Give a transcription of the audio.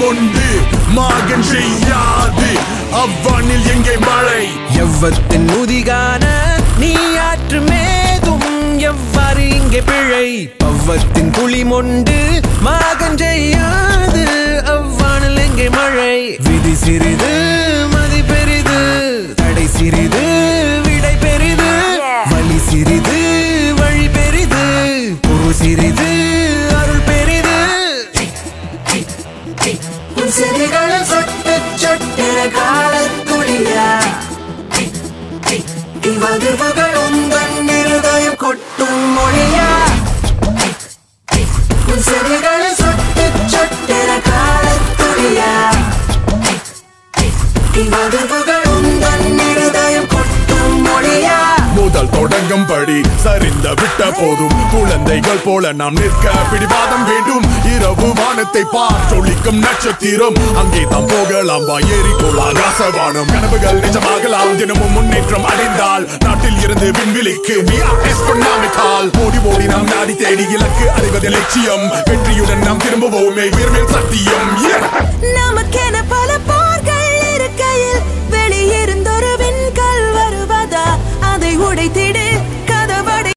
கொண்டு மாகன் செய்யாது அவ்வானில் எங்கே மழை எவ்வத்தின் முதிகான நீ ஆற்று மேதும் எவ்வாறு இங்கே பிழை பவ்வத்தின் குழி மொண்டு மாகன் செய்யாது அவ்வானில் எங்கே மழை விதி சிறிது மதி பெரிது தடை சிறிது விடை பெரிது வழி சிறிது வழி பெரிது பொரு சிறிது அருள் பெரிது உன் செடிகளில் சொட்டு சொட்டின காலத்துளியா இவ்வதிர்வுகள் உந்தன் இருதயம் கொட்டும் மொழியா உன் செடிகளில் சொட்டு சொட்டின காலத்துளியா இவ்வதிர்வுகள் உந்தன் இருதயம் கொட்டும் மொழியா முதல் தொடங்கும் படி சரிந்த விட்ட போதும் குழந்தைகள் போல நாம் நிற்க பிடிவாதம் வேண்டும் இரவு வானத்தை பார் சொலிக்கும் நட்சத்திரம் அங்கே தான் போகலாம் வா ஏறிக்கொள் ஆகாசவானம் கனவுகள் நிஜமாகலாம் தினமும் முன்னேற்றம் அடைந்தால் நாட்டில் இருந்து விண்வெளிக்கு we are astronomical. ஓடி ஓடி நாம் நாடி தேடி இலக்கு அறிவது லட்சியம் வெற்றியுடன் நாம் திரும்புவோமே உயர்மேல் சத்தியம் yeah. நமக்கு